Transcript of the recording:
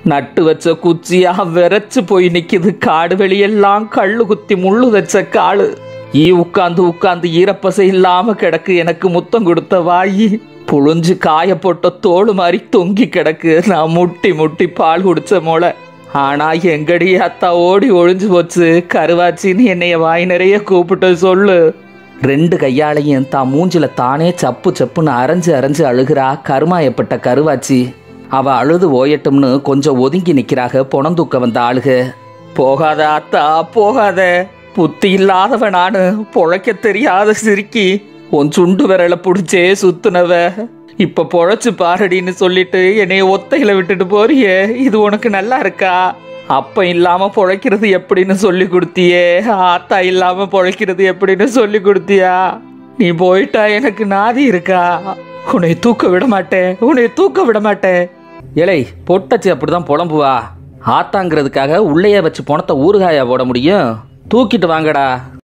நட்டு வச்ச குச்சியா விரைச்சு போய் நிக்குது காடு வெளியெல்லாம் கள்ளு குத்தி முள்ளு வச்ச காடு ஈ உட்காந்து உட்காந்து ஈரப்பசை இல்லாம கிடக்கு எனக்கு முத்தம் கொடுத்த வாயி புழிஞ்சு காய போட்ட தோடு மாதிரி தொங்கி கிடக்கு நான் முட்டி முட்டி பால் குடிச்ச மோளை ஆனா எங்கடி அத்தா ஓடி ஒழிஞ்சு போச்சு கருவாச்சின்னு என்னைய வாய் நிறைய கூப்பிட்டு சொல்லு ரெண்டு கையாளையும் தான் மூஞ்சில தானே சப்பு சப்புன்னு அரைஞ்சு அரைஞ்சு அழுகிறா கருமாயப்பட்ட கருவாச்சி அவ அழுது ஓயட்டும்னு கொஞ்சம் ஒதுங்கி நிக்கிறாக பொணந்தூக்க வந்த ஆளுக போகாத அத்தா போகாத புத்தி இல்லாதவ நானு பொழைக்க தெரியாத சிரிக்கி உன் சுண்டு விரலை புடிச்சே சுத்துனவ இப்ப பொழைச்சு பாரடின்னு சொல்லிட்டு என்னைய ஒத்தையில விட்டுட்டு போறியே இது உனக்கு நல்லா இருக்கா அப்ப இல்லாம பொழைக்கிறது எப்படின்னு சொல்லி கொடுத்தியே ஆத்தா இல்லாம பொழைக்கிறது எப்படின்னு சொல்லி கொடுத்தியா நீ போயிட்டா எனக்கு நாதி இருக்கா உன்னை தூக்க விட மாட்டேன் உன்னை தூக்க விட மாட்டேன் ஏலை பொட்டச்சி அப்படிதான் புலம்புவா ஆத்தாங்கிறதுக்காக உள்ளேயே வச்சு பணத்தை ஊறுகாயா போட முடியும் தூக்கிட்டு வாங்கடா